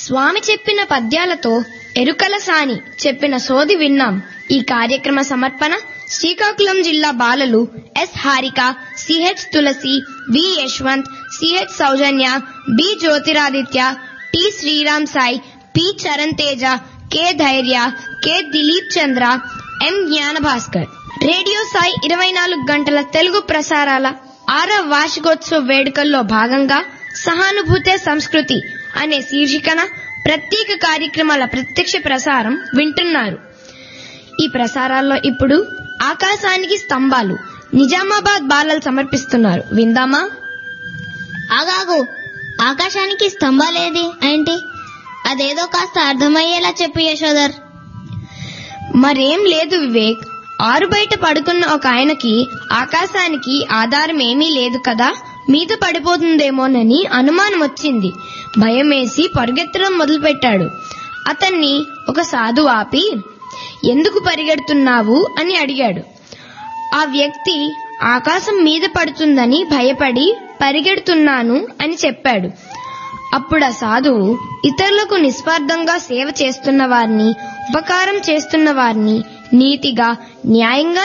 స్వామి చెప్పిన పద్యాలతో ఎరుకల సాని చెప్పిన సోది విన్నాం ఈ కార్యక్రమ సమర్పణ శ్రీకాకుళం జిల్లా బాలలు S Harika CH Tulasi V Yashwanth CH Soujanya B Jyotiraditya T Sriram Sai P Charan Teja K Dhairya K Dilip Chandra M Gnanabhaskar radio Sai ఇరవై నాలుగు గంటల తెలుగు ప్రసారాల ఆరవ వార్షికోత్సవ వేడుకల్లో భాగంగా సహానుభూతే సంస్కృతి అనే శీర్షికన ప్రత్యేక కార్యక్రమాల ప్రత్యక్ష ప్రసారం వింటున్నారు ఈ ప్రసారాల్లో ఇప్పుడు ఆకాశానికి స్తంభాలు నిజామాబాద్ బాలలు సమర్పిస్తున్నారు విందామా ఆగాగు ఆకాశానికి స్తంభాలేది ఏంటి అదేదో కాస్త అర్థమయ్యేలా చెప్పు యశోదర్ మరేం లేదు వివేక్ ఆరు బయట పడుకున్న ఒక ఆయనకి ఆకాశానికి ఆధారం ఏమీ లేదు కదా మీద పడిపోతుందేమోనని అనుమానం వచ్చింది భయమేసి పరుగెత్తడం మొదలుపెట్టాడు అతన్ని ఒక సాధు ఆపి ఎందుకు పరిగెడుతున్నావు అని అడిగాడు ఆ వ్యక్తి ఆకాశం మీద పడుతుందని భయపడి పరిగెడుతున్నాను అని చెప్పాడు అప్పుడు ఆ సాధువు ఇతరులకు నిస్వార్థంగా సేవ చేస్తున్న వారిని ఉపకారం చేస్తున్న వారిని నీతిగా న్యాయంగా